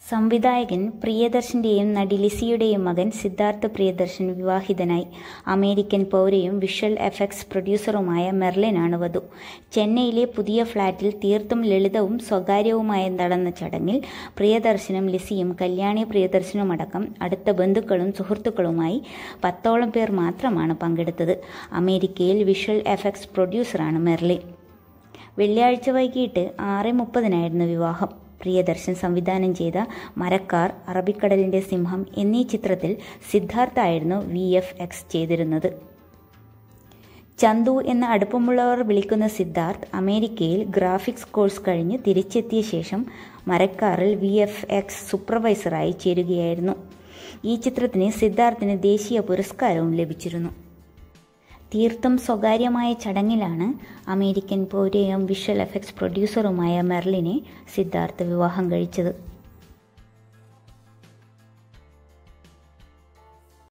സംവിധായകൻ പ്രിയദർശന്റെയും നടി ലിസിയുടെയും മകൻ സിദ്ധാർത്ഥ് പ്രിയദർശൻ വിവാഹിതനായി അമേരിക്കൻ പൗരയും വിഷ്വൽ എഫക്ട്സ് പ്രൊഡ്യൂസറുമായ മെർലിനാണ് വധു ചെന്നൈയിലെ പുതിയ ഫ്ളാറ്റിൽ തീർത്തും ലളിതവും സ്വകാര്യവുമായി നടന്ന ചടങ്ങിൽ പ്രിയദർശനും ലിസിയും കല്യാണി പ്രിയദർശനുമടക്കം അടുത്ത ബന്ധുക്കളും സുഹൃത്തുക്കളുമായി പത്തോളം പേർ മാത്രമാണ് പങ്കെടുത്തത് അമേരിക്കയിൽ വിഷ്വൽ എഫക്ട്സ് പ്രൊഡ്യൂസറാണ് മെർലിൻ വെള്ളിയാഴ്ച വൈകിട്ട് ആറ് മുപ്പതിനായിരുന്നു വിവാഹം പ്രിയദർശൻ സംവിധാനം ചെയ്ത മരക്കാർ അറബിക്കടലിന്റെ സിംഹം എന്നീ ചിത്രത്തിൽ സിദ്ധാർത്ഥായിരുന്നു വി എഫ് എക്സ് ചെയ്തിരുന്നത് ചന്തു എന്ന അടുപ്പമുള്ളവർ വിളിക്കുന്ന സിദ്ധാർത്ഥ് അമേരിക്കയിൽ ഗ്രാഫിക്സ് കോഴ്സ് കഴിഞ്ഞ് തിരിച്ചെത്തിയ ശേഷം മരക്കാറിൽ വി എഫ് എക്സ് സൂപ്പർവൈസറായി ചേരുകയായിരുന്നു ഈ ചിത്രത്തിന് സിദ്ധാർത്ഥിന് ദേശീയ പുരസ്കാരവും ലഭിച്ചിരുന്നു തീർത്തും സ്വകാര്യമായ ചടങ്ങിലാണ് അമേരിക്കൻ പൗരയും വിഷ്വൽ എഫക്ട്സ് പ്രൊഡ്യൂസറുമായ മെർലിനെ സിദ്ധാർത്ഥ് വിവാഹം കഴിച്ചത്